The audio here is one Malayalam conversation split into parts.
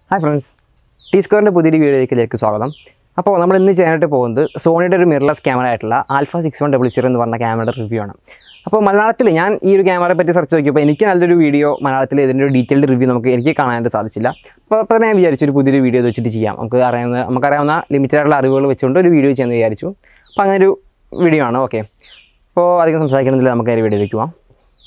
ഹായ് ഫ്രണ്ട്സ് ടി സ്ക്വയറിൻ്റെ പുതിയൊരു വീഡിയോയിലേക്ക് സ്വാഗതം അപ്പോൾ നമ്മൾ ഇന്ന് ചെയ്യാനായിട്ട് പോകുന്നത് സോണിയുടെ ഒരു മിറർലെസ് ക്യാമറ ആയിട്ടുള്ള alpha six one double zero എന്ന് പറഞ്ഞ ക്യാമറയുടെ റിവ്യൂ ആണ് അപ്പോൾ മലയാളത്തിൽ ഞാൻ ഈ ഒരു ക്യാമറയെ പറ്റി സെർച്ച് നോക്കിയപ്പോൾ എനിക്ക് നല്ലൊരു വീഡിയോ മലയാളത്തിൽ ഇതിൻ്റെ ഒരു ഡീറ്റെയിൽഡ് റിവ്യൂ നമുക്ക് എനിക്ക് കാണാനായിട്ട് സാധിച്ചില്ല അപ്പോൾ അപ്പോൾ ഞാൻ വിചാരിച്ചു ഒരു പുതിയൊരു വീഡിയോ വെച്ചിട്ട് ചെയ്യാം നമുക്ക് അറിയാവുന്ന നമുക്കറിയാവുന്ന ലിമിറ്റഡ് ആയിട്ടുള്ള അറിവുകൾ വെച്ചുകൊണ്ട് ഒരു വീഡിയോ ചെയ്യാമെന്ന് വിചാരിച്ചു അപ്പോൾ അങ്ങനെ ഒരു വീഡിയോ ആണ് ഓക്കെ അപ്പോൾ അധികം സംസാരിക്കണമെന്നില്ല നമുക്ക് ആ ഒരു വീഡിയോയിലേക്ക് പോവാം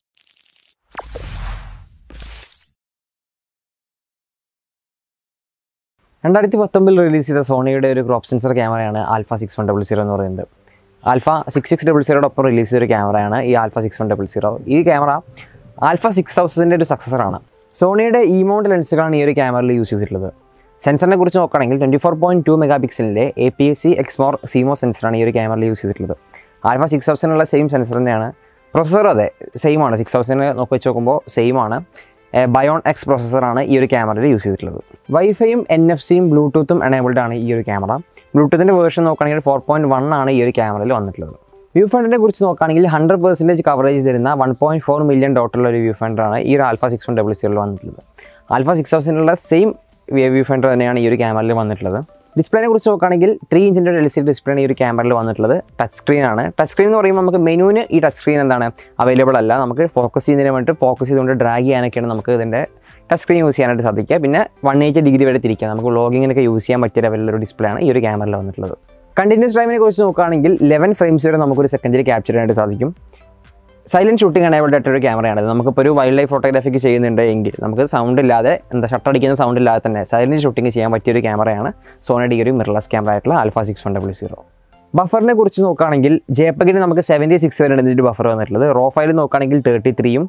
രണ്ടായിരത്തി പത്തൊമ്പതിൽ റിലീസ് ചെയ്ത സോണിയുടെ ഒരു ക്രോപ്പ് സെൻസർ ക്യാമറയാണ് alpha six one double zero എന്ന് പറയുന്നത് ആൽഫ സിക്സ് സിക്സ് ഡബിൾ സീറോടൊപ്പം റിലീസ് ചെയ്ത ഒരു ക്യാമറയാണ് ഈ alpha six one double zero ഈ ക്യാമറ ആൽഫ സിക്സ് തൗസൻഡിൻ്റെ ഒരു സക്സസറാണ് സോണിയുടെ ഇ മൗണ്ട് ലെൻസുകളാണ് ഈ ഒരു ക്യാമറയിൽ യൂസ് ചെയ്തിട്ടുള്ളത് സെൻസറിനെ കുറിച്ച് നോക്കുകയാണെങ്കിൽ twenty four point two mega പിക്സലിൻ്റെ A P S C Exmor CMOS സെൻസറാണ് ഈ ഒരു ക്യാമറയിൽ യൂസ് ചെയ്തിട്ടുള്ളത് ആൽഫ സിക്സ് തൗസൻഡിലുള്ള സെയിം സെൻസർ തന്നെയാണ് പ്രൊസസ്സറും അതെ സെയിം ആണ് സിക്സ് തൗസൻഡ് നോക്കി വെച്ച് നോക്കുമ്പോൾ സെയിം ആണ് ബയോൺ എക്സ് പ്രോസസ്സറാണ് ഈ ഒരു ക്യാമറയിൽ യൂസ് ചെയ്തിട്ടുള്ളത് വൈഫൈയും എൻ എഫ് സിയും ബ്ലൂടൂത്തും എനേബിൾഡ് ആണ് ഈ ഒരു ക്യാമറ ബ്ലൂടൂത്തിൻ്റെ വേർഷൻ നോക്കുകയാണെങ്കിൽ ഫോർ പോയിൻറ്റ് വൺ ആണ് ഈ ഒരു ക്യാമറയിൽ വന്നിട്ടുള്ളത് വ്യൂ ഫണ്ടിനെ കുറിച്ച് നോക്കുകയാണെങ്കിൽ ഹൺഡ്രഡ് പെർസെൻറ്റേജ് കവറേജ് തരുന്ന വൺ പോയിൻറ്റ് ഫോർ മില്യൺ ഡോട്ടുള്ള ഒരു വ്യൂ ഫണ്ടറാണ് ഈ ഒരു ആൽഫ സിക്സ് വൺ ഡബിൾ സീറോയിൽ വന്നിട്ടുള്ളത് ആൽഫ സിക്സ് തൗസൻഡിലുള്ള സെയിം വ്യൂ ഫണ്ടർ തന്നെയാണ് ഈ ഒരു ക്യാമറയിൽ വന്നിട്ടുള്ളത് ഡിസ്പ്ലേനെ കുറിച്ച് നോക്കുകയാണെങ്കിൽ ത്രീ ഇഞ്ചിൻ്റെ എൽ സി ഡിസ്പ്ലേയാണ് ഈ ഒരു ക്യാമറയിൽ വന്നിട്ടുള്ളത് ടച്ച് സ്ക്രീൻ ആണ് ടച്ച് സ്ക്രീൻ എന്ന് പറയുമ്പോൾ നമുക്ക് മെനുവിന് ഈ ടച്ച് സ്ക്രീൻ എന്താണ് അവൈലബിൾ അല്ല നമുക്ക് ഫോക്കസ് ചെയ്യുന്നതിന് വേണ്ടിയിട്ട് ഫോക്കസ് ചെയ്തുകൊണ്ട് ഡ്രാഗ് ചെയ്യാനൊക്കെയാണ് നമുക്ക് ഇതിൻ്റെ ടച്ച് സ്ക്രീൻ യൂസ് ചെയ്യാനായിട്ട് സാധിക്കുക പിന്നെ വൺ എയ്റ്റി ഡിഗ്രി വരെ തിരിക്കാം നമുക്ക് വ്ളോഗിങ്ങിനൊക്കെ യൂസ് ചെയ്യാൻ പറ്റിയ ലെവലിലൊരു ഡിസ്പ്ലേ ആണ് ഈ ഒരു ക്യാമറയിൽ വന്നിട്ടുള്ളത് കണ്ടിന്യൂസ് ഡ്രൈവിനെ കുറിച്ച് നോക്കുകയാണെങ്കിൽ ലെവൻ ഫ്രെയിംസ് വരെ നമുക്കൊരു സെക്കൻഡിൽ ക്യാപ്ചർ ചെയ്യാനായിട്ട് സാധിക്കും സൈലൻറ്റ് ഷൂട്ടിംഗ് എനേബിൾഡ് ആയിട്ടൊരു ക്യാമറയാണ് നമുക്കിപ്പോൾ ഒരു വൈൽഡ് ലൈഫ് ഫോട്ടോഗ്രാഫിക്ക് ചെയ്യുന്നുണ്ട് എങ്കിൽ നമുക്ക് സൗണ്ട് ഇല്ലാതെ എന്താ ഷട്ടർ അടിക്കുന്ന സൗണ്ട് ഇല്ലാതെ തന്നെ സൈലൻറ്റ് ഷൂട്ടിംഗ് ചെയ്യാൻ പറ്റിയൊരു ക്യാമറയാണ് സോണിയുടെ ഈ ഒരു മിറർലെസ് ക്യാമറ ആയിട്ടുള്ള alpha six one double zero ബഫറിനെ കുറിച്ച് നോക്കുകയാണെങ്കിൽ ജെപ്പകിന് നമുക്ക് സെവൻറ്റി സിക്സ് വരെയാണ് ഇതിൻ്റെ ബഫർ വന്നിട്ടുള്ളത് റോ ഫയൽ നോക്കുകയാണെങ്കിൽ തേർട്ടി ത്രീയും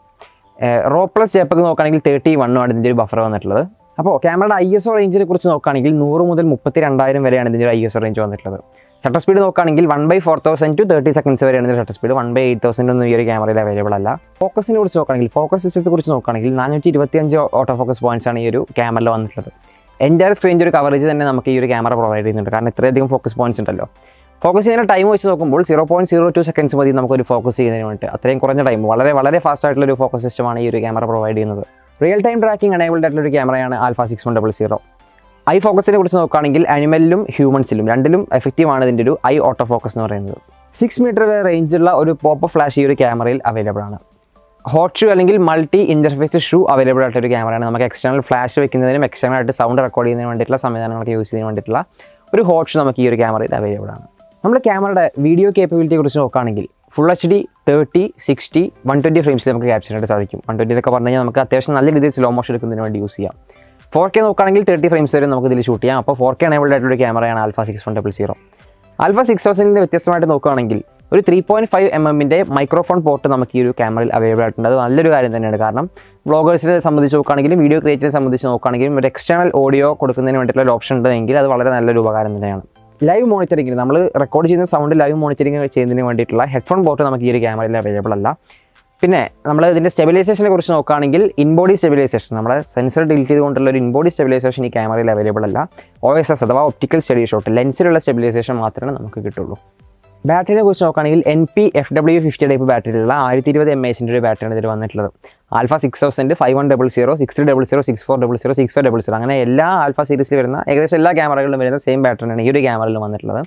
റോ പ്ലസ് ജെപ്പക് നോക്കുകയാണെങ്കിൽ തേർട്ടി വണ്ണും ആണ് ഇതിൻ്റെ ഒരു ബഫർ വന്നിട്ടുള്ളത് അപ്പോൾ ക്യാമറയുടെ ഐ എസ് ഒ റേഞ്ചിനെ കുറിച്ച് നോക്കുകയാണെങ്കിൽ നൂറ് മുതൽ മുപ്പത്തി രണ്ടായിരം വരെയാണ് ഇതിൻ്റെ ഒരു ഐ എസ് ഒ റേഞ്ച് വന്നിട്ടുള്ളത് ഷട്ടർ സ്പീഡ് നോക്കുകയാണെങ്കിൽ one by four thousand to thirty seconds വരെയാണ് ഇതിൻ്റെ shutter speed one by eight thousand ഒന്നും ഈ ഒരു ക്യാമറയിൽ അവൈലബിൾ അല്ല ഫോക്കസിനെ കുറിച്ച് നോക്കുകയാണെങ്കിൽ ഫോക്കസ് സിസ്റ്റത്തെ കുറിച്ച് നോക്കുകയാണെങ്കിൽ നാനൂറ്റി ഇരുപത്തിയഞ്ച് ഓട്ടോ ഫോക്കസ് പോയിന്റ്സ് ആണ് ഈ ഒരു ക്യാമറയിൽ വന്നിട്ടുള്ളത് എൻ്റെ സ്ക്രീനിൻ്റെ ഒരു കവറേജ് തന്നെ നമുക്ക് ഈ ഒരു ക്യാമറ പ്രൊവൈഡ് ചെയ്യുന്നുണ്ട് കാരണം ഇത്രയധികം ഫോക്കസ് പോയിന്റ്സ് ഉണ്ടല്ലോ ഫോക്കസ് ചെയ്യുന്ന ടൈം വെച്ച് നോക്കുമ്പോൾ zero point zero two seconds മതി നമുക്കൊരു ഫോക്കസ് ചെയ്യുന്നതിന് വേണ്ടി അത്രയും കുറഞ്ഞ ടൈം വളരെ വളരെ ഫാസ്റ്റ് ആയിട്ടുള്ള ഒരു ഫോക്കസ് സിസ്റ്റമാണ് ഈ ഒരു ക്യാമറ പ്രൊവൈഡ് ചെയ്യുന്നത് റിയൽ ടൈം ട്രാക്കിംഗ് എനേബിൾഡ് ആയിട്ടുള്ള ഒരു ക്യാമറയാണ് alpha six one double zero eye ഫോക്കസിനെ കുറിച്ച് നോക്കുകയാണെങ്കിൽ അനിമലിലും ഹ്യൂമൻസിലും രണ്ടിലും എഫക്റ്റീവ് ആണ് ഇതിൻ്റെ ഒരു ഐ ഓട്ടോ ഫോക്കസ് എന്ന് പറയുന്നത് സിക്സ് മീറ്റർ റേഞ്ചുള്ള ഒരു പോപ്പ് ഫ്ലാഷ് ഈ ഒരു ക്യാമറയിൽ അവൈലബിൾ ആണ് ഹോട്ട് ഷൂ അല്ലെങ്കിൽ മൾട്ടി ഇൻ്റർഫേസ് ഷൂ അവൈലബിൾ ആയിട്ടൊരു ക്യാമറയാണ് നമുക്ക് എക്സ്റ്റേണൽ ഫ്ലാഷ് വെക്കുന്നതിനും എക്സ്റ്റേണൽ ആയിട്ട് സൗണ്ട് റെക്കോർഡ് ചെയ്യുന്നതിന് വേണ്ടിയിട്ടുള്ള സംവിധാനങ്ങളൊക്കെ യൂസ് ചെയ്യുന്നതിന് വേണ്ടിയിട്ടുള്ള ഒരു ഹോട്ട് ഷൂ നമുക്ക് ഈ ഒരു ക്യാമറയിൽ അവൈലബിൾ ആണ് നമ്മൾ ക്യാമറയുടെ വീഡിയോ കേപ്പബിലിറ്റിയെ കുറിച്ച് നോക്കുകയാണെങ്കിൽ full H D thirty sixty one twenty ഫ്രെയിംസിൽ നമുക്ക് ക്യാപ്ചർ ചെയ്യാനായിട്ട് സാധിക്കും വൺ ട്വൻറ്റി എന്നൊക്കെ പറഞ്ഞു കഴിഞ്ഞാൽ നമുക്ക് അത്യാവശ്യം നല്ല രീതിയിൽ സ്ലോ മോഷൻ എടുക്കുന്നതിന് വേണ്ടി യൂസ് ചെയ്യാം ഫോർ കെ നോക്കുകയാണെങ്കിൽ തേർട്ടി ഫ്രെയിംസ് വരെ നമുക്ക് ഇതിൽ ഷൂട്ട് ചെയ്യാം അപ്പോൾ ഫോർ കെ എനേബിൾഡ് ആയിട്ടുള്ള ക്യാമറയാണ് alpha six one double zero alpha six തൗസൻഡിന് വ്യത്യസ്തമായിട്ട് നോക്കുകയാണെങ്കിൽ ഒരു ത്രീ പോയിൻറ്റ് ഫൈവ് എം എമ്മിൻ്റെ മൈക്രോഫോൺ പോർട്ട് നമുക്ക് ഈ ഒരു ക്യാമറയിൽ അവൈലബിൾ ആയിട്ടുണ്ട് അത് നല്ലൊരു കാര്യം തന്നെയാണ് കാരണം ബ്ലോഗേഴ്സിനെ സംബന്ധിച്ച് നോക്കുകയാണെങ്കിലും വീഡിയോ ക്രിയേറ്ററിനെ സംബന്ധിച്ച് നോക്കുകയാണെങ്കിലും ഒരു എക്സ്റ്റേണൽ ഓഡിയോ കൊടുക്കുന്നതിന് വേണ്ടിയിട്ടുള്ള ഒരു ഓപ്ഷൻ ഉണ്ടെങ്കിൽ അത് വളരെ നല്ലൊരു ഉപകാരം തന്നെയാണ് ലൈവ് മോണിറ്ററിംഗിന് നമ്മൾ റെക്കോർഡ് ചെയ്യുന്ന സൗണ്ട് ലൈവ് മോണിറ്ററിംഗ് ചെയ്യുന്നതിന് വേണ്ടിയിട്ടുള്ള ഹെഡ്ഫോൺ പോർട്ട് നമുക്ക് ഈ ഒരു ക്യാമറയിൽ അവൈലബിൾ അല്ല പിന്നെ നമ്മൾ ഇതിൻ്റെ സ്റ്റെബിലൈസേഷനെ കുറിച്ച് നോക്കുകയാണെങ്കിൽ ഇൻബോഡി സ്റ്റെബിലൈസേഷൻ നമ്മുടെ സെൻസർ ഡിലീറ്റ് ചെയ്തുകൊണ്ടുള്ള ഒരു ഇൻബോഡി സ്റ്റെബിലൈസേഷൻ ഈ ക്യാമറയിൽ അവൈലബിൾ അല്ല ഒ എസ് എസ് അഥവാ ഒപ്റ്റിക്കൽ സ്റ്റഡി ഷോട്ട് ലെൻസിലുള്ള സ്റ്റെബിലൈസേഷൻ മാത്രമേ നമുക്ക് കിട്ടുള്ളൂ ബാറ്ററിനെ കുറിച്ച് നോക്കുകയാണെങ്കിൽ N P F W fifty type ബാറ്ററിയിലുള്ള ആയിരത്തി ഇരുപത് എം എച്ചിൻ്റെ ഒരു ബാറ്ററിയാണ് ഇതിൽ വന്നിട്ടുള്ളത് alpha six thousand five one double zero six three double zero six four double zero six five double zero അങ്ങനെ എല്ലാ ആൽഫ സീരീസിൽ വരുന്ന ഏകദേശം എല്ലാ ക്യാമറകളിലും വരുന്ന സെയിം ബാറ്ററിയാണ് ഈ ഒരു ക്യാമറയിൽ വന്നിട്ടുള്ളത്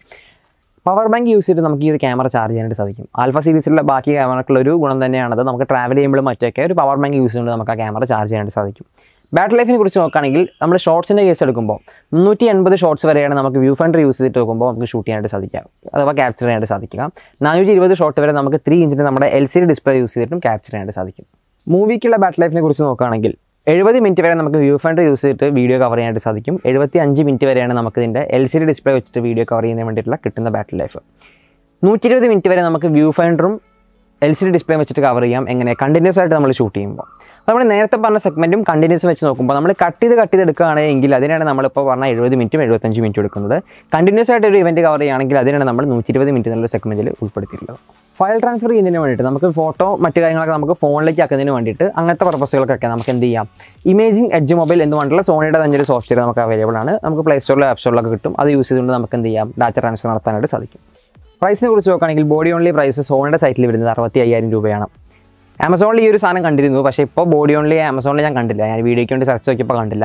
പവർ ബാങ്ക് യൂസ് ചെയ്തിട്ട് നമുക്ക് ഈ ഒരു ക്യാമറ ചാർജ് ചെയ്യാനായിട്ട് സാധിക്കും ആൽഫ സീരീസിലുള്ള ബാക്കി ക്യാമറക്കുള്ള ഒരു ഗുണം തന്നെയാണത് നമുക്ക് ട്രാവൽ ചെയ്യുമ്പോഴും മറ്റൊക്കെ ഒരു പവർ ബാങ്ക് യൂസ് ചെയ്തുകൊണ്ട് നമുക്ക് ആ ക്യാമറ ചാർജ് ചെയ്യാനായിട്ട് സാധിക്കും ബാറ്ററി ലൈഫിനെ കുറിച്ച് നോക്കുകയാണെങ്കിൽ നമ്മൾ ഷോർട്സിൻ്റെ കേസ് എടുക്കുമ്പോൾ മുന്നൂറ്റി എൺപത് ഷോർട്സ് വരെയാണ് നമുക്ക് വ്യൂ ഫണ്ടർ യൂസ് ചെയ്തിട്ട് നോക്കുമ്പോൾ നമുക്ക് ഷൂട്ട് ചെയ്യാനായിട്ട് സാധിക്കുക അഥവാ ക്യാപ്ചർ ചെയ്യാനായിട്ട് സാധിക്കുക നാനൂറ്റി ഇരുപത് ഷോട്ട് വരെ നമുക്ക് ത്രീ ഇഞ്ചിൻ്റെ നമ്മുടെ L C D display use ചെയ്തിട്ടും ക്യാപ്ചർ ചെയ്യാനായിട്ട് സാധിക്കും മൂവിക്കുള്ള ബാറ്ററി ലൈഫിനെ കുറിച്ച് നോക്കുകയാണെങ്കിൽ എഴുപത് മിനിറ്റ് വരെ നമുക്ക് വ്യൂ ഫണ്ടർ യൂസ് ചെയ്തിട്ട് വീഡിയോ കവർ ചെയ്യാനായിട്ട് സാധിക്കും എഴുപത്തി അഞ്ച് മിനിറ്റ് വരെയാണ് നമുക്ക് ഇതിൻ്റെ എൽ സി ഡി ഡിസ്പ്ലേ വെച്ചിട്ട് വീഡിയോ കവർ ചെയ്യുന്നതിന് വേണ്ടിയിട്ടുള്ള കിട്ടുന്ന ബാറ്ററി ലൈഫ് നൂറ്റി ഇരുപത് മിനിറ്റ് വരെ നമുക്ക് വ്യൂ ഫൈൻഡറും എൽ സി ഡി ഡിസ്പ്ലേ വെച്ചിട്ട് കവർ ചെയ്യാം എങ്ങനെ കണ്ടിന്യൂസ് ആയിട്ട് നമ്മൾ ഷൂട്ട് ചെയ്യുമ്പോൾ നമ്മൾ നേരത്തെ പറഞ്ഞ സെഗ്മെൻറ്റും കണ്ടിന്യൂസ് വെച്ച് നോക്കുമ്പോൾ നമ്മൾ കട്ട് ചെയ്ത് കട്ട് ചെയ്ത് എടുക്കുകയാണെങ്കിൽ അതിനാണ് നമ്മളിപ്പോൾ പറഞ്ഞ എഴുപത് മിനിറ്റും എഴുപത്തഞ്ച് മിനിറ്റും എടുക്കുന്നത് കണ്ടിന്യൂസ് ആയിട്ട് ഒരു ഇവൻറ്റ് കവർ ചെയ്യുകയാണെങ്കിൽ അതിനാണ് നമ്മൾ നൂറ്റി ഇരുപത് മിനിറ്റ് എന്നുള്ള സെഗ്മെൻറ്റിൽ ഉൾപ്പെടുത്തിയിട്ടുള്ളത് ഫയൽ ട്രാൻസ്ഫർ ചെയ്യുന്നതിന് വേണ്ടിയിട്ട് നമുക്ക് ഫോട്ടോ മറ്റു കാര്യങ്ങളൊക്കെ നമുക്ക് ഫോണിലേക്ക് ആക്കുന്നതിന് വേണ്ടിയിട്ട് അങ്ങനത്തെ പർപ്പസുകൾക്കൊക്കെ നമുക്ക് എന്ത് ചെയ്യാം ഇമേജിംഗ് എഡ്ജ് മൊബൈൽ എന്ന് പറഞ്ഞിട്ടുള്ള സോണിയുടെ തന്നെ ഒരു സോഫ്റ്റ്വെയർ നമുക്ക് അവൈലബിൾ ആണ് നമുക്ക് പ്ലേ സ്റ്റോറിലും ആപ്പ് സ്റ്റോറിലൊക്കെ കിട്ടും അത് യൂസ് ചെയ്തുകൊണ്ട് നമുക്ക് എന്ത് ചെയ്യാം ഡാറ്റ ട്രാൻസ്ഫർ നടത്താനായിട്ട് സാധിക്കും പ്രൈസിനെ കുറിച്ച് നോക്കുകയാണെങ്കിൽ ബോഡി ഓൺലി പ്രൈസ് സോണിയുടെ സൈറ്റിൽ വരുന്നത് അറുപത്തി അയ്യായിരം രൂപയാണ് ആമസോണിൽ ഈ ഒരു സാധനം കണ്ടിരുന്നു പക്ഷേ ഇപ്പോൾ ബോഡി ഓൺലി ആമസോണിൽ ഞാൻ കണ്ടില്ല ഞാൻ വീഡിയോയ്ക്ക് വേണ്ടി സെർച്ച് നോക്കിയപ്പോൾ കണ്ടില്ല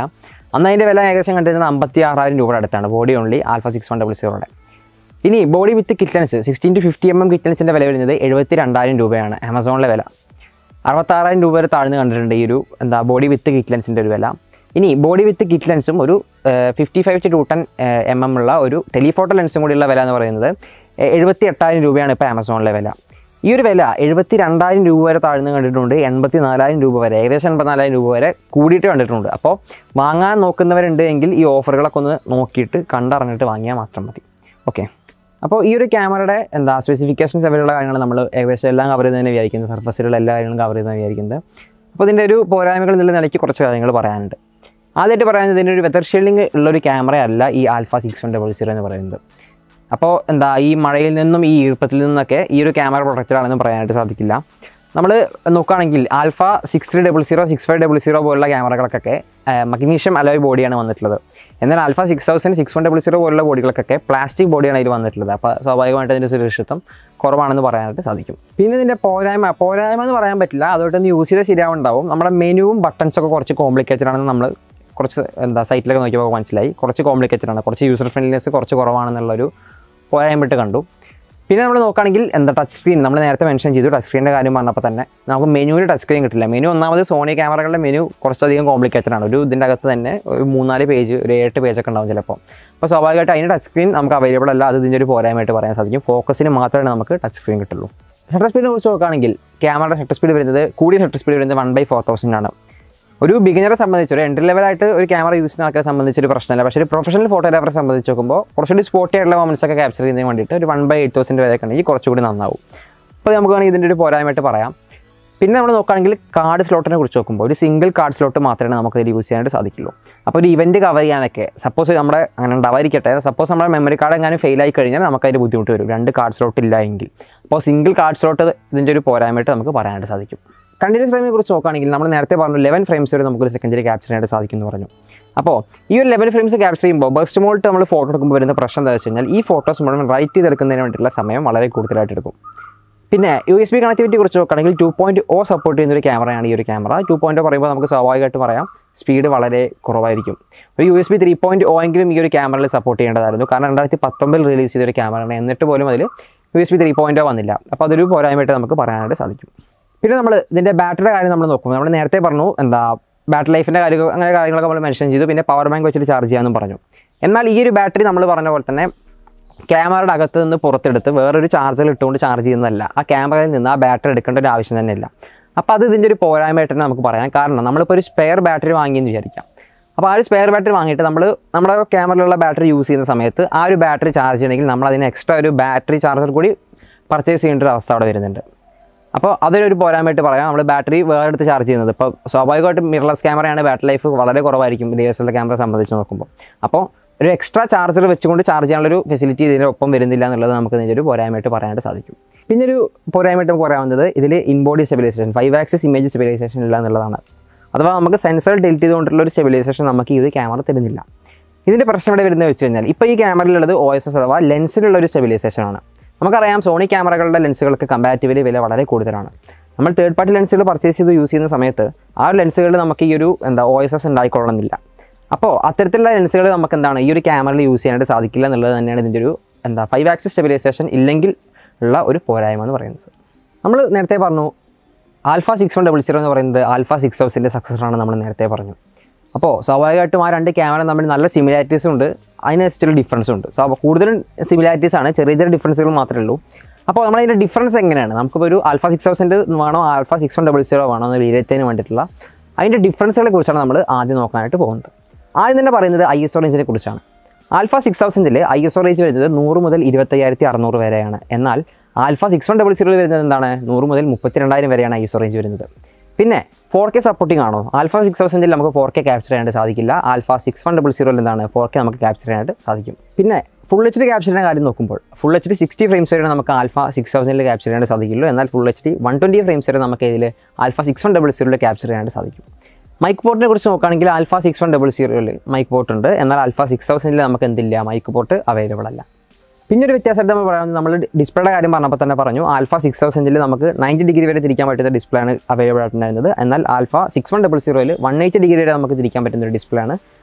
അന്ന് അതിൻ്റെ വില ഏകദേശം കണ്ടിരുന്നത് അമ്പത്തി ആറായിരം രൂപയുടെ അടുത്താണ് body only alpha six one double സീറോയുടെ ഇനി body with kit lens sixteen to fifty M M കിറ്റൻസിൻ്റെ വില വരുന്നത് എഴുപത്തി രണ്ടായിരം രൂപയാണ് ആമസോണിലെ വില അറുപത്താറായിരം രൂപ വരെ താഴ്ന്ന് കണ്ടിട്ടുണ്ട് ഈ ഒരു എന്താ ബോഡി വിത്ത് കിറ്റ് ലെൻസിൻ്റെ ഒരു വില ഇനി ബോഡി വിത്ത് കിറ്റ് ലെൻസും ഒരു fifty five to two ten M M ഉള്ള ഒരു ടെലിഫോട്ടോ ലെൻസും കൂടിയുള്ള വില എന്ന് പറയുന്നത് എഴുപത്തി എട്ടായിരം രൂപയാണ് ഇപ്പോൾ ആമസോണിലെ വില ഈ ഒരു വില എഴുപത്തി രണ്ടായിരം രൂപ വരെ താഴ്ന്ന് കണ്ടിട്ടുണ്ട് എൺപത്തി നാലായിരം രൂപ വരെ ഏകദേശം എൺപത്തിനാലായിരം രൂപ വരെ കൂടിയിട്ട് കണ്ടിട്ടുണ്ട് അപ്പോൾ വാങ്ങാൻ നോക്കുന്നവരുണ്ട് എങ്കിൽ ഈ ഓഫറുകളൊക്കെ ഒന്ന് നോക്കിയിട്ട് കണ്ടറിഞ്ഞിട്ട് വാങ്ങിയാൽ മാത്രം മതി ഓക്കെ അപ്പോൾ ഈ ഒരു ക്യാമറയുടെ എന്താ സ്പെസിഫിക്കേഷൻസ് അവരുള്ള കാര്യങ്ങൾ നമ്മൾ ഏകദേശം എല്ലാം കവർ ചെയ്തതിനെ വിചാരിക്കുന്നത് സർഫസിലുള്ള എല്ലാ കാര്യങ്ങളും കവർ ചെയ്തെന്ന് വിചാരിക്കുന്നത് അപ്പോൾ ഇതിൻ്റെ ഒരു പോരായ്മകൾ എന്നുള്ള നിലയ്ക്ക് കുറച്ച് കാര്യങ്ങൾ പറയാനുണ്ട് ആദ്യമായിട്ട് പറയുന്നത് ഇതിൻ്റെ ഒരു വെതർ ഷെയ്ഡിങ് ഉള്ളൊരു ക്യാമറയല്ല ഈ alpha six one double zero എന്ന് പറയുന്നത് അപ്പോൾ എന്താ ഈ മഴയിൽ നിന്നും ഈ ഈർപ്പത്തിൽ നിന്നൊക്കെ ഈ ഒരു ക്യാമറ പ്രൊട്ടക്റ്റഡ് ആണെന്ന് പറയാനായിട്ട് സാധിക്കില്ല നമ്മൾ നോക്കുകയാണെങ്കിൽ alpha six three double zero six five double zero പോലുള്ള ക്യാമറകൾക്കൊക്കെ മഗ്നീഷ്യം അലോയ് ബോഡിയാണ് വന്നിട്ടുള്ളത് എന്നാൽ alpha six thousand six one double zero പോലുള്ള ബോഡികൾക്കൊക്കെ പ്ലാസ്റ്റിക് ബോഡിയാണ് ഇതിൽ വന്നിട്ടുള്ളത് അപ്പോൾ സ്വാഭാവികമായിട്ട് അതിൻ്റെ സുരക്ഷിതത്വം കുറവാണെന്ന് പറയാനായിട്ട് സാധിക്കും പിന്നെ ഇതിൻ്റെ പോരായ്മ പോരായ്മ എന്ന് പറയാൻ പറ്റില്ല അതുകൊണ്ടൊന്ന് യൂസ് ചെയ്താൽ ശരിയാവുണ്ടാവും നമ്മുടെ മെനുവും ബട്ടൺസൊക്കെ കുറച്ച് കോംപ്ലിക്കേറ്റഡ് ആണെന്ന് നമ്മൾ കുറച്ച് എന്താ സൈറ്റിലൊക്കെ നോക്കിയപ്പോൾ മനസ്സിലായി കുറച്ച് കോംപ്ലിക്കേറ്റഡ് ആണ് കുറച്ച് യൂസർ ഫ്രണ്ട്ലിനെസ് കുറച്ച് കുറവാണെന്നുള്ളൊരു പോരായ്മയിട്ട് കണ്ടു പിന്നെ നമ്മൾ നോക്കുകയാണെങ്കിൽ എന്താ ടച്ച് സ്ക്രീൻ നമ്മൾ നേരത്തെ മെൻഷൻ ചെയ്തു ടച്ച് സ്ക്രീനിൻ്റെ കാര്യം പറഞ്ഞപ്പോൾ തന്നെ നമുക്ക് മെനുവിൽ ടച്ച് സ്ക്രീൻ കിട്ടില്ല മെനു ഒന്നാമത് സോണി ക്യാമറകളുടെ മെനു കുറച്ചധികം കോംപ്ലിക്കേറ്റഡ് ആണ് ഒരു ഇതിൻ്റെ അകത്ത് തന്നെ ഒരു മൂന്നാല് പേജ് ഒരു ഏഴ് പേജൊക്കെ ഉണ്ടാവും ചിലപ്പോൾ അപ്പോൾ സ്വാഭാവികമായിട്ട് അതിൻ്റെ ടച്ച് സ്ക്രീൻ നമുക്ക് അവൈലബിൾ അല്ല അത് ഇതിൻ്റെ ഒരു പോരായ്മയായിട്ട് പറയാൻ സാധിക്കും ഫോക്കസിന് മാത്രമേ നമുക്ക് ടച്ച് സ്ക്രീൻ കിട്ടുള്ളൂ ഷട്ടർ സ്പീഡിനെ കുറിച്ച് നോക്കുകയാണെങ്കിൽ ക്യാമറയുടെ ഷട്ടർ സ്പീഡ് വരുന്നത് കൂടിയ ഷട്ടർ സ്പീഡ് വരുന്നത് വൺ ബൈ ഫോർ തൗസൻഡ് ആണ് ഒരു ബിഗിനറെ സംബന്ധിച്ച് ഒരു എൻട്രി ലെവലായിട്ട് ഒരു ക്യാമറ യൂസ് ചെയ്യുന്ന ആൾക്കാരെ സംബന്ധിച്ച് ഒരു പ്രശ്നമില്ല പക്ഷേ ഒരു പ്രൊഫഷണൽ ഫോട്ടോഗ്രാഫറെ സംബന്ധിച്ച് നോക്കുമ്പോൾ കുറച്ചുകൂടി സ്പോട്ടി ആയിട്ടുള്ള മൊമെൻറ്റ്സ് ഒക്കെ ക്യാപ്ചർ ചെയ്യുന്നതിന് വേണ്ടിയിട്ട് ഒരു വൺ ബൈ എയ്റ്റ് തൗസൻഡ് വരെ ഉണ്ടെങ്കിൽ കുറച്ചുകൂടി നന്നാവും അപ്പോൾ നമുക്ക് വേണമെങ്കിൽ ഇതിൻ്റെ ഒരു പോരായ്മയായിട്ട് പറയാം പിന്നെ നമ്മൾ നോക്കുകയാണെങ്കിൽ കാർഡ് സ്ലോട്ടിനെ കുറിച്ച് നോക്കുമ്പോൾ ഒരു സിംഗിൾ കാർഡ് സ്ലോട്ട് മാത്രമേ നമുക്ക് ഇതിൽ യൂസ് ചെയ്യാനായിട്ട് സാധിക്കുള്ളൂ അപ്പോൾ ഒരു ഇവൻറ്റ് കവർ ചെയ്യാനൊക്കെ സപ്പോസ് നമ്മുടെ അങ്ങനെ ഉണ്ടാവാതിരിക്കട്ടെ സപ്പോസ് നമ്മുടെ മെമ്മറി കാർഡ് എങ്ങാനും ഫെയിൽ ആയി കഴിഞ്ഞാൽ നമുക്ക് അതിൻ്റെ ബുദ്ധിമുട്ട് വരും രണ്ട് കാർഡ് സ്ലോട്ട് ഇല്ല എങ്കിൽ അപ്പോൾ സിംഗിൾ കാർഡ് സ്ലോട്ട് ഇതിൻ്റെ ഒരു പോരായ്മയായിട്ട് നമുക്ക് പറയാനായിട്ട് സാധിക്കും കണ്ടിന്യൂസ് ഫ്രെയിമിനെ കുറിച്ച് നോക്കുകയാണെങ്കിൽ നമ്മൾ നേരത്തെ പറഞ്ഞു ലെവൻ ഫ്രെയിംസ് വരെ നമുക്കൊരു സെക്കൻഡറി ക്യാപ്ചർ ചെയ്യാനായിട്ട് സാധിക്കും എന്ന് പറഞ്ഞു അപ്പോൾ ഈ ഒരു ലെവൻ ഫ്രെയിംസ് ക്യാപ്ചർ ചെയ്യുമ്പോൾ ബസ്റ്റ് മോൾട്ട് നമ്മൾ ഫോട്ടോ എടുക്കുമ്പോൾ വരുന്ന പ്രശ്നം എന്താ വെച്ച് കഴിഞ്ഞാൽ ഈ ഫോട്ടോസ് മുഴുവൻ റൈറ്റ് ചെയ്തെടുക്കുന്നതിന് വേണ്ടിയിട്ടുള്ള സമയം വളരെ കൂടുതലായിട്ട് എടുക്കും പിന്നെ യു എസ് ബി കണക്ടിവിറ്റി കുറിച്ച് നോക്കുകയാണെങ്കിൽ ടു പോയിൻറ്റ് ഒ സപ്പോർട്ട് ചെയ്യുന്ന ഒരു ക്യാമറയാണ് ഈ ഒരു ക്യാമറ ടു പോയിൻറ്റ് പറയുമ്പോൾ നമുക്ക് സ്വാഭാവികമായിട്ട് പറയാം സ്പീഡ് വളരെ കുറവായിരിക്കും ഒരു U S B three point O എങ്കിലും ഈ ഒരു ക്യാമറയിൽ സപ്പോർട്ട് ചെയ്യേണ്ടതായിരുന്നു കാരണം രണ്ടായിരത്തി പത്തൊമ്പതിൽ റിലീസ് ചെയ്ത ഒരു ക്യാമറയാണ് എന്നിട്ട് പോലും അതിൽ U S B three point വന്നില്ല അപ്പോൾ അതൊരു പോരായ്മയായിട്ട് നമുക്ക് പറയാനായിട്ട് സാധിക്കും പിന്നെ നമ്മൾ ഇതിൻ്റെ ബാറ്ററിയുടെ കാര്യം നമ്മൾ നോക്കും നമ്മൾ നേരത്തെ പറഞ്ഞു എന്താ ബാറ്ററി ലൈഫിൻ്റെ കാര്യം അങ്ങനെ കാര്യങ്ങളൊക്കെ നമ്മൾ മെൻഷൻ ചെയ്തു പിന്നെ പവർ ബാങ്ക് വെച്ചിട്ട് ചാർജ് ചെയ്യാമെന്നും പറഞ്ഞു എന്നാൽ ഈ ഒരു ബാറ്ററി നമ്മൾ പറഞ്ഞ പോലെ തന്നെ ക്യാമറയുടെ അകത്ത് നിന്ന് പുറത്തെടുത്ത് വേറൊരു ചാർജർ ഇട്ടുകൊണ്ട് ചാർജ് ചെയ്യുന്നതല്ല ആ ക്യാമറയിൽ നിന്ന് ആ ബാറ്ററി എടുക്കേണ്ട ഒരു ആവശ്യം തന്നെയില്ല അപ്പോൾ അത് ഇതിൻ്റെ ഒരു പോരായ്മയായിട്ട് തന്നെ നമുക്ക് പറയാം കാരണം നമ്മളിപ്പോൾ ഒരു സ്പെയർ ബാറ്ററി വാങ്ങിയെന്ന് വിചാരിക്കാം അപ്പോൾ ആ ഒരു സ്പെയർ ബാറ്ററി വാങ്ങിയിട്ട് നമ്മൾ നമ്മുടെ ക്യാമറയിലുള്ള ബാറ്ററി യൂസ് ചെയ്യുന്ന സമയത്ത് ആ ഒരു ബാറ്ററി ചാർജ് ചെയ്യണമെങ്കിൽ നമ്മൾ അതിന് എക്സ്ട്രാ ഒരു ബാറ്ററി ചാർജർ കൂടി പർച്ചേസ് ചെയ്യേണ്ട ഒരു അവസ്ഥ അവിടെ വരുന്നുണ്ട് അപ്പോൾ അതൊരു പോരായ്മയായിട്ട് പറയാം നമ്മൾ ബാറ്ററി വേറെ എടുത്ത് ചാർജ് ചെയ്യുന്നത് ഇപ്പോൾ സ്വാഭാവികമായിട്ടും മിറർലെസ് ക്യാമറയാണ് ബാറ്ററി ലൈഫ് വളരെ കുറവായിരിക്കും ഡി എസ് എൽ ക്യാമറ സംബന്ധിച്ച് നോക്കുമ്പോൾ അപ്പോൾ ഒരു എക്സ്ട്രാ ചാർജർ വെച്ചുകൊണ്ട് ചാർജ് ചെയ്യാനുള്ളൊരു ഫെസിലിറ്റി ഇതിൻ്റെ ഒപ്പം വരുന്നില്ല എന്നുള്ളത് നമുക്ക് ഇതിൻ്റെ ഒരു പോരായ്മയായിട്ട് പറയാനായിട്ട് സാധിക്കും പിന്നെ ഒരു പോരായ്മയായിട്ട് നമുക്ക് പറയാവുന്നത് ഇതിൽ in body stabilization five axis image stabilization ഇല്ല എന്നുള്ളതാണ് അഥവാ നമുക്ക് സെൻസർ ഡിലിറ്റ് ചെയ്തുകൊണ്ടുള്ള ഒരു സ്റ്റെബിലൈസേഷൻ നമുക്ക് ഈ ഒരു ക്യാമറ തരുന്നില്ല ഇതിൻ്റെ പ്രശ്നം ഇവിടെ വരുന്നത് വെച്ച് കഴിഞ്ഞാൽ ഇപ്പോൾ ഈ ക്യാമറയിലുള്ളത് ഒ എസ് എസ് അഥവാ ലെൻസിലുള്ള ഒരു സ്റ്റെബിലൈസേഷൻ ആണ് നമുക്കറിയാം സോണി ക്യാമറകളുടെ ലെൻസുകൾക്ക് കമ്പാരിറ്റീവ്ലി വില വളരെ കൂടുതലാണ് നമ്മൾ തേർഡ് പാർട്ടി ലെൻസുകൾ പർച്ചേസ് ചെയ്ത് യൂസ് ചെയ്യുന്ന സമയത്ത് ആ ഒരു ലെൻസുകളിൽ നമുക്ക് ഈ ഒരു എന്താ ഒ എസ് എസ് ഉണ്ടായിക്കൊള്ളണമെന്നില്ല അപ്പോൾ അത്തരത്തിലുള്ള ലെൻസുകൾ നമുക്ക് എന്താണ് ഈ ഒരു ക്യാമറയിൽ യൂസ് ചെയ്യാനായിട്ട് സാധിക്കില്ല എന്നുള്ളത് തന്നെയാണ് ഇതിൻ്റെ ഒരു എന്താ ഫൈവ് ആക്സിസ് സ്റ്റെബിലൈസേഷൻ ഇല്ലെങ്കിൽ ഉള്ള ഒരു പോരായ്മ എന്ന് പറയുന്നത് നമ്മൾ നേരത്തെ പറഞ്ഞു alpha six one double zero എന്ന് പറയുന്നത് ആൽഫ സിക്സ് ഹൗസിൻ്റെ സക്സസ്സാണ് നമ്മൾ നേരത്തെ പറഞ്ഞു അപ്പോൾ സ്വാഭാവികമായിട്ടും ആ രണ്ട് ക്യാമറ തമ്മിൽ നല്ല സിമിലാരിറ്റീസും ഉണ്ട് അതിനനുസരിച്ചുള്ള ഡിഫറൻസും ഉണ്ട് സോ അപ്പോൾ കൂടുതലും സിമിലാരിറ്റീസ് ആണ് ചെറിയ ചെറിയ ഡിഫറൻസുകൾ മാത്രമേ ഉള്ളൂ അപ്പോൾ നമ്മൾ അതിൻ്റെ ഡിഫറൻസ് എങ്ങനെയാണ് നമുക്കിപ്പോൾ ഒരു ആൽഫ സിക്സ് തൗസൻഡ് വേണോ alpha six one double zero വേണോ എന്ന് വിലയിരുത്തതിന് വേണ്ടിയിട്ടുള്ള അതിൻ്റെ ഡിഫറൻസുകളെ കുറിച്ചാണ് നമ്മൾ ആദ്യം നോക്കാനായിട്ട് പോകുന്നത് ആദ്യം തന്നെ പറയുന്നത് ഐ എസ് ഒ റേഞ്ചിനെ കുറിച്ചാണ് ആൽഫ സിക്സ് തൗസൻഡിൽ ഐ എസ് ഒ റേഞ്ച് വരുന്നത് നൂറ് മുതൽ ഇരുപത്തയ്യായിരത്തി അറുന്നൂറ് വരെയാണ് എന്നാൽ ആൽഫ സിക്സ് വൺ ഡബിൾ സീറോയിൽ വരുന്നത് എന്താണ് നൂറ് മുതൽ മുപ്പത്തിരണ്ടായിരം വരെയാണ് ഐ എസ് ഒ റേഞ്ച് വരുന്നത് പിന്നെ ഫോർ കെ സപ്പോർട്ടിംഗ് ആണോ ആൽഫ സിക്സ് തൗസൻഡിൽ നമുക്ക് ഫോർ കെ ക്യാപ്ചർ ചെയ്യാനായിട്ട് സാധിക്കില്ല ആൽഫ സിക്സ് വൺ ഡബിൾ സീറോയിൽ എന്താണ് ഫോർ കെ നമുക്ക് ക്യാപ്ചർ ചെയ്യാനായിട്ട് സാധിക്കും പിന്നെ ഫുൾ എച്ച് ഡി ക്യാപ്ചറിൻ്റെ കാര്യം നോക്കുമ്പോൾ full H D sixty frames വരെ നമുക്ക് ആൽഫ സിക്സ് തൗസൻഡിൽ ക്യാപ്ചർ ചെയ്യാനായിട്ട് സാധിക്കുള്ളൂ എന്നാൽ full H D one twenty frames വരെ നമുക്ക് ഇതിൽ ആൽഫ സിക്സ് വൺ ഡബിൾ സീറോയിൽ ക്യാപ്ചർ ചെയ്യാനായിട്ട് സാധിക്കും മൈക്ക് പോർട്ടിനെ കുറിച്ച് നോക്കുകയാണെങ്കിൽ ആൽഫ സിക്സ് വൺ ഡബിൾ സീറോയിൽ മൈക്ക് പോർട്ട് ഉണ്ട് എന്നാൽ ആൽഫ സിക്സ് തൗസൻഡിൽ നമുക്ക് എന്തില്ല മൈക്ക് പോർട്ട് അവൈലബിൾ അല്ല പിന്നെ ഒരു വ്യത്യാസമായിട്ട് നമ്മൾ പറയുന്നത് നമ്മൾ ഡിസ്പ്ലേയുടെ കാര്യം പറഞ്ഞപ്പോൾ തന്നെ പറഞ്ഞു ആൽഫ സിക്സ് തൗസൻഡിൽ നമുക്ക് നയൻറ്റി ഡിഗ്രി വരെ തിരിക്കാൻ പറ്റുന്ന ഡിസ്പ്ലേ ആണ് അവൈലബിൾ ആയിട്ടുണ്ടായിരുന്നത് എന്നാൽ ആൽഫ സിക്സ് വൺ ഡബിൾ സീറോയിൽ വൺ എയ്റ്റി ഡിഗ്രി വരെ നമുക്ക് തിരിക്കാൻ പറ്റുന്ന ഒരു ഡിസ്പ്ലേ ആണ്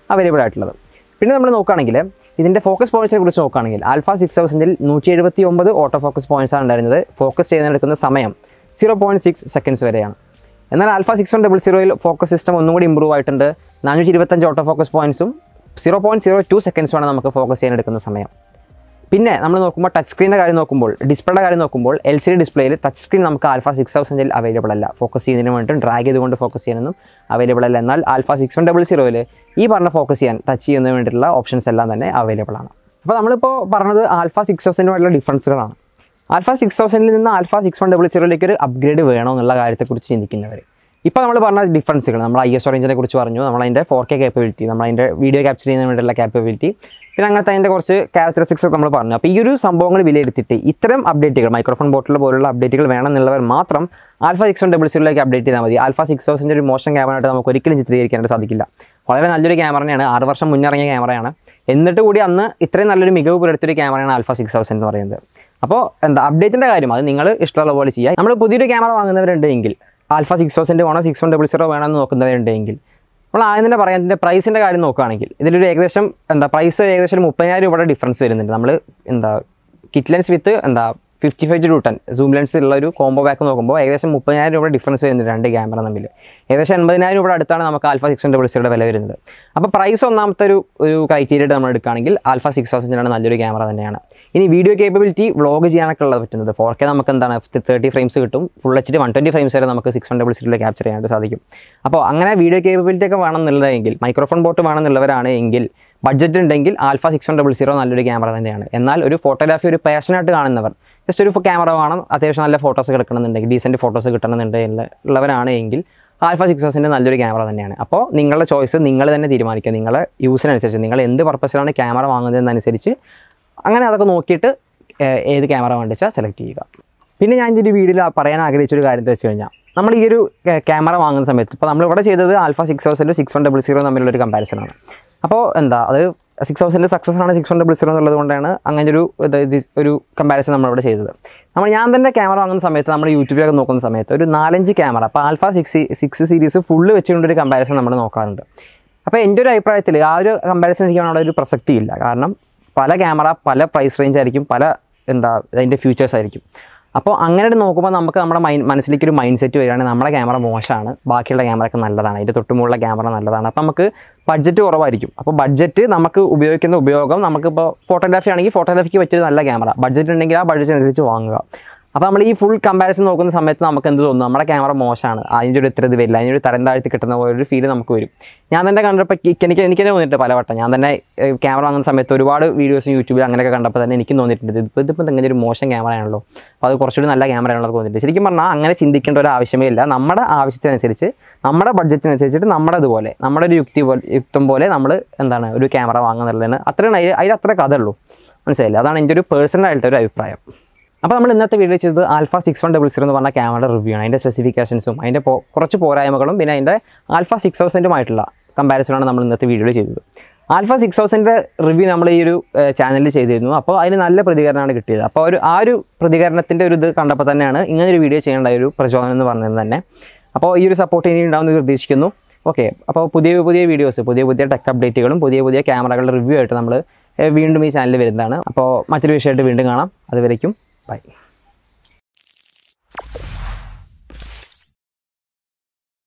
അവൈലബിൾ ആയിട്ടുള്ളത് പിന്നെ നമ്മൾ നോക്കുകയാണെങ്കിൽ ഇതിൻ്റെ ഫോക്കസ് പോയിന്റ്സിനെ കുറിച്ച് നോക്കുകയാണെങ്കിൽ ആൽഫ സിക്സ് തൗസൻഡിൽ നൂറ്റി എഴുപത്തി ഒമ്പത് ഓട്ടോ ഫോക്കസ് പോയിന്റ്സ് ആണ് ഉണ്ടായിരുന്നത് ഫോക്കസ് ചെയ്യുന്നതിനെടുക്കുന്ന സമയം സീറോ പോയിൻറ്റ് സിക്സ് സെക്കൻഡ്സ് വരെയാണ് എന്നാൽ ആൽഫ സിക്സ് വൺ ഡബിൾ സീറോയിൽ ഫോക്കസ് സിസ്റ്റം ഒന്നും കൂടി ഇമ്പ്രൂവ് ആയിട്ടുണ്ട് നാനൂറ്റി ഇരുപത്തഞ്ച് ഓട്ടോ ഫോക്കസ് പോയിന്റ്സും സീറോ പോയിൻറ്റ് സീറോ ടു സെക്കൻഡ്സുമാണ് നമുക്ക് ഫോക്കസ് ചെയ്യാൻ എടുക്കുന്ന സമയം പിന്നെ നമ്മൾ നോക്കുമ്പോൾ ടച്ച് സ്ക്രീനിൻ്റെ കാര്യം നോക്കുമ്പോൾ ഡിസ്പ്ലേയുടെ കാര്യം നോക്കുമ്പോൾ എൽ സി ഡി ഡിസ്പ്ലേയിൽ ടച്ച് സ്ക്രീൻ നമുക്ക് ആൽഫ സിക്സ് തൗസൻഡിൽ അവൈലബിൾ അല്ല ഫോക്കസ് ചെയ്യുന്നതിന് വേണ്ടിയിട്ട് ഡ്രാഗ് ചെയ്തുകൊണ്ട് ഫോക്കസ് ചെയ്യാനൊന്നും അവൈലബിൾ അല്ല എന്നാൽ ആൽഫ സിക്സ് വൺ ഡബിൾ സീറോയിൽ ഈ പറഞ്ഞ ഫോക്കസ് ചെയ്യാൻ ടച്ച് ചെയ്യുന്നതിന് വേണ്ടിയിട്ടുള്ള ഓപ്ഷൻസ് എല്ലാം തന്നെ അവൈലബിൾ ആണ് അപ്പോൾ നമ്മളിപ്പോൾ പറഞ്ഞത് ആൽഫ സിക്സ് തൗസൻഡുമായിട്ടുള്ള ഡിഫറൻസുകളാണ് ആൽഫ സിക്സ് തൗസൻഡിൽ നിന്ന് ആൽഫ സിക്സ് വൺ ഡബിൾ സീറോയിലേക്ക് ഒരു അപ്ഗ്രേഡ് വേണോ എന്നുള്ള കാര്യത്തെക്കുറിച്ച് ചിന്തിക്കുന്നവർ ഇപ്പോൾ നമ്മൾ പറഞ്ഞ ഡിഫറൻസുകൾ നമ്മൾ ഐ എസ് റേഞ്ചിനെ കുറിച്ച് പറഞ്ഞു നമ്മളതിൻ്റെ ഫോർ കെ കേപ്പബിലിറ്റി നമ്മളതിൻ്റെ വീഡിയോ ക്യാപ്ചർ ചെയ്യുന്നതിന് വേണ്ടിയുള്ള കേപ്പബിലിറ്റി പിന്നെ അങ്ങനത്തെ അതിൻ്റെ കുറച്ച് ക്യാരക്ടറിസ്റ്റിക്സ് നമ്മൾ പറഞ്ഞു അപ്പോൾ ഈ ഒരു സംഭവങ്ങൾ വിലയിരുത്തിയിട്ട് ഇത്തരം അപ്ഡേറ്റുകൾ മൈക്രോഫോൺ ബോട്ടിൽ പോലുള്ള അപ്ഡേറ്റുകൾ വേണമെന്നുള്ളവർ മാത്രം ആൽഫ സിക്സ് വൺ ഡബിൾ സീറോയിലേക്ക് അപ്ഡേറ്റ് ചെയ്താൽ മതി ആൽഫ സിക്സ് തൗസൻഡ് ഒരു മോശം ക്യാമറയായിട്ട് നമുക്ക് ഒരിക്കലും ചിത്രീകരിക്കാനായിട്ട് സാധിക്കില്ല വളരെ നല്ലൊരു ക്യാമറ തന്നെയാണ് ആറ് വർഷം മുന്നിറങ്ങിയ ക്യാമറയാണ് എന്നിട്ട് കൂടി അന്ന് ഇത്രയും നല്ലൊരു മികവ് പുലർത്തിയൊരു ക്യാമറയാണ് ആൽഫ സിക്സ് തൗസൻഡ് എന്ന് പറയുന്നത് അപ്പോൾ എന്താ അപ്ഡേറ്റിൻ്റെ കാര്യം അത് നിങ്ങൾ ഇഷ്ടമുള്ള പോലെ ചെയ്യുക നമ്മൾ പുതിയൊരു ക്യാമറ വാങ്ങുന്നവരുണ്ടെങ്കിൽ ആൽഫ സിക്സ് തൗസൻഡ് വേണോ സിക്സ് വൺ ഡബിൾ സീറോ വേണമെന്ന് നോക്കുന്നവരുണ്ടെങ്കിൽ നമ്മൾ ആദ്യം തന്നെ പറയാം ഇതിൻ്റെ പ്രൈസിൻ്റെ കാര്യം നോക്കുകയാണെങ്കിൽ ഇതിലൊരു ഏകദേശം എന്താ പ്രൈസ് ഏകദേശം ഒരു മുപ്പതിനായിരം രൂപയുടെ ഡിഫറൻസ് വരുന്നുണ്ട് നമ്മൾ എന്താ കിറ്റ് ലെൻസ് വിത്ത് എന്താ fifty five two ten zoom lens ഉള്ള ഒരു കോംബോ ബാക്ക് നോക്കുമ്പോൾ ഏകദേശം മുപ്പതിനായിരം രൂപ ഡിഫറൻസ് വരുന്നുണ്ട് രണ്ട് ക്യാമറ തമ്മിൽ ഏകദേശം എൺപതിനായിരം രൂപ അടുത്താണ് നമുക്ക് ആൽഫ സിക്സ് ഹൺഡ്രഡ് വിളിച്ചയുടെ വില വരുന്നത് അപ്പോൾ പ്രൈസ് ഒന്നാമത്തെ ഒരു ഒരു ക്രൈറ്റീരിയ നമ്മൾ എടുക്കുകയാണെങ്കിൽ ആൽഫ സിക്സ് തൗസൻഡിനാണ് നല്ലൊരു ക്യാമറ തന്നെയാണ് ഇനി വീഡിയോ കേപ്പബിലിറ്റി വ്ളോഗ് ചെയ്യാനൊക്കെ ഉള്ളത് പറ്റുന്നത് ഫോർ കെ നമുക്ക് എന്താണ് തേർട്ടി ഫ്രെയിംസ് കിട്ടും full H D one twenty frames വരെ നമുക്ക് സിക്സ് ഹൺഡ്രഡ് വിളിച്ചിട്ട് ക്യാപ്ചർ ചെയ്യാനായിട്ട് സാധിക്കും അപ്പോൾ അങ്ങനെ വീഡിയോ കേപ്പബിലിറ്റി ഒക്കെ വേണമെന്നുള്ളതെങ്കിൽ മൈക്രോഫോൺ ബോട്ട് വേണമെന്നുള്ളവരാണ് എങ്കിൽ ബഡ്ജറ്റ് ഉണ്ടെങ്കിൽ alpha six one double zero നല്ലൊരു ക്യാമറ തന്നെയാണ് എന്നാൽ ഒരു ഫോട്ടോഗ്രാഫി ഒരു പാഷനായിട്ട് കാണുന്നവർ ജസ്റ്റ് ഒരു ക്യാമറ വേണം അത്യാവശ്യം നല്ല ഫോട്ടോസ് കിടക്കണമെന്നുണ്ടെങ്കിൽ ഡീസൻറ്റ് ഫോട്ടോസ് കിട്ടണമെന്നുണ്ടെങ്കിൽ ഉള്ളവരാണ് എങ്കിൽ ആൽഫ സിക്സ് തൗസൻഡ് നല്ലൊരു ക്യാമറ തന്നെയാണ് അപ്പോൾ നിങ്ങളുടെ ചോയ്സ് നിങ്ങൾ തന്നെ തീരുമാനിക്കുക നിങ്ങളെ യൂസിനനുസരിച്ച് നിങ്ങൾ എന്ത് പർപ്പസിലാണ് ക്യാമറ വാങ്ങുന്നതെന്നനുസരിച്ച് അങ്ങനെ അതൊക്കെ നോക്കിയിട്ട് ഏഹ്, ഏത് ക്യാമറ വേണ്ടിച്ചാൽ സെലക്ട് ചെയ്യുക പിന്നെ ഞാൻ ഇതിൻ്റെ വീഡിയോയിൽ പറയാൻ ആഗ്രഹിച്ചൊരു കാര്യം എന്ന് വെച്ച് കഴിഞ്ഞാൽ നമ്മൾ ഈ ഒരു ക്യാമറ വാങ്ങുന്ന സമയത്ത് ഇപ്പോൾ നമ്മൾ ഇവിടെ ചെയ്തത് alpha six thousand six one double zero തമ്മിലുള്ള ഒരു കമ്പാരിസൺ ആണ് അപ്പോൾ എന്താ അത് സിക്സ് തൗസൻഡ് സക്സസ് ആണ് സിക്സ് വൺ ഡബിൾ സീറോ എന്നുള്ളത് കൊണ്ടാണ് അങ്ങനെ ഒരു ഇത് ഇത് ഒരു കമ്പാരിസൺ നമ്മളിവിടെ ചെയ്തത് നമ്മൾ ഞാൻ തന്നെ ക്യാമറ വാങ്ങുന്ന സമയത്ത് നമ്മൾ യൂട്യൂബിലൊക്കെ നോക്കുന്ന സമയത്ത് ഒരു നാലഞ്ച് ക്യാമറ അപ്പോൾ alpha six six series full വെച്ചുകൊണ്ടൊരു കമ്പാരിസൺ നമ്മൾ നോക്കാറുണ്ട് അപ്പോൾ എൻ്റെ ഒരു അഭിപ്രായത്തിൽ ആ ഒരു കമ്പാരിസൺ എനിക്ക് അവിടെ ഒരു പ്രസക്തിയില്ല കാരണം പല ക്യാമറ പല പ്രൈസ് റേഞ്ച് ആയിരിക്കും പല എന്താ അതിൻ്റെ ഫ്യൂച്ചേഴ്സ് ആയിരിക്കും അപ്പോൾ അങ്ങനെ നോക്കുമ്പോൾ നമുക്ക് നമ്മുടെ മൈൻഡ് മനസ്സിലേക്ക് ഒരു മൈൻഡ് സെറ്റ് വരികയാണെങ്കിൽ നമ്മുടെ ക്യാമറ മോശമാണ് ബാക്കിയുള്ള ക്യാമറയൊക്കെ നല്ലതാണ് അതിൻ്റെ തൊട്ടുമുള്ള ക്യാമറ നല്ലതാണ് അപ്പോൾ നമുക്ക് ബഡ്ജറ്റ് കുറവായിരിക്കും അപ്പോൾ ബഡ്ജറ്റ് നമുക്ക് ഉപയോഗിക്കുന്ന ഉപയോഗം നമുക്കിപ്പോൾ ഫോട്ടോഗ്രാഫി ആണെങ്കിൽ ഫോട്ടോഗ്രാഫിക്ക് പറ്റിയ നല്ല ക്യാമറ ബഡ്ജറ്റ് ഉണ്ടെങ്കിൽ ആ ബഡ്ജറ്റ് അനുസരിച്ച് വാങ്ങുക അപ്പോൾ നമ്മൾ ഈ ഫുൾ കമ്പാരിസൺ നോക്കുന്ന സമയത്ത് നമുക്ക് എന്ത് തോന്നും നമ്മുടെ ക്യാമറ മോശമാണ് അതിൻ്റെ ഒരു ഇത്ര ഇത് വരില്ല അതിൻ്റെ ഒരു തരം താഴ്ത്തി കിട്ടുന്ന പോലെ ഒരു ഫീൽ നമുക്ക് വരും ഞാൻ തന്നെ കണ്ടപ്പോൾ എനിക്ക് എനിക്ക് എനിക്ക് തന്നെ തോന്നിയിട്ട് പലവട്ടം ഞാൻ തന്നെ ക്യാമറ വാങ്ങുന്ന സമയത്ത് ഒരുപാട് വീഡിയോസും യൂട്യൂബിൽ അങ്ങനെയൊക്കെ കണ്ടപ്പോൾ തന്നെ എനിക്ക് തോന്നിയിട്ടുണ്ട് ഇതിപ്പോൾ ഇതിപ്പോൾ ഇങ്ങനെ ഒരു മോശം ക്യാമറയാണല്ലോ അപ്പോൾ അത് കുറച്ചുകൂടി നല്ല ക്യാമറയാണല്ലോ തോന്നിയിട്ട് ശരിക്കും പറഞ്ഞാൽ അങ്ങനെ ചിന്തിക്കേണ്ട ഒരു ആവശ്യമേ ഇല്ല നമ്മുടെ ആവശ്യത്തിനനുസരിച്ച് നമ്മുടെ ബഡ്ജറ്റിനനുസരിച്ചിട്ട് നമ്മുടെ ഇതുപോലെ നമ്മുടെ ഒരു യുക്തി പോലെ യുക്തം പോലെ നമ്മൾ എന്താണ് ഒരു ക്യാമറ വാങ്ങുന്നുള്ളതിന് അത്രയാണ് അതിൽ അതിൽ അത്ര കഥ ഉള്ളൂ മനസ്സിലായില്ലേ അതാണ് എൻ്റെ ഒരു പേഴ്സണൽ ആയിട്ട് ഒരു അഭിപ്രായം അപ്പോൾ നമ്മൾ ഇന്നത്തെ വീഡിയോ ചെയ്തത് alpha six one double zero എന്ന് പറഞ്ഞ ക്യാമറ റിവ്യൂ ആണ് അതിൻ്റെ സ്പെസിഫിക്കേഷൻസും അതിൻ്റെ പോ- കുറച്ച് പോരായ്മകളും പിന്നെ അതിൻ്റെ ആൽഫ സിക്സ് തൗസൻഡുമായിട്ടുള്ള കമ്പാരിസണാണ് നമ്മൾ ഇന്നത്തെ വീഡിയോയിൽ ചെയ്തത് ആൽഫ സിക്സ് തൗസൻഡിൻ്റെ റിവ്യൂ നമ്മൾ ഈ ഒരു ചാനലിൽ ചെയ്തിരുന്നു അപ്പോൾ അതിന് നല്ല പ്രതികരണമാണ് കിട്ടിയത് അപ്പോൾ ഒരു ആ ഒരു പ്രതികരണത്തിൻ്റെ ഒരു ഇത് കണ്ടപ്പോൾ തന്നെയാണ് ഇങ്ങനെ ഒരു വീഡിയോ ചെയ്യേണ്ട ഒരു പ്രചോദനം എന്ന് പറഞ്ഞത് തന്നെ അപ്പോൾ ഈ ഒരു സപ്പോർട്ട് ഇനി ഉണ്ടാവുമെന്ന് പ്രതീക്ഷിക്കുന്നു ഓക്കെ അപ്പോൾ പുതിയ പുതിയ വീഡിയോസ് പുതിയ പുതിയ ടെക് അപ്ഡേറ്റുകളും പുതിയ പുതിയ ക്യാമറകളുടെ റിവ്യൂ ആയിട്ട് നമ്മൾ വീണ്ടും ഈ ചാനലിൽ വരുന്നതാണ് അപ്പോൾ മറ്റൊരു വിഷയമായിട്ട് വീണ്ടും കാണാം അതുവരേക്കും ബൈ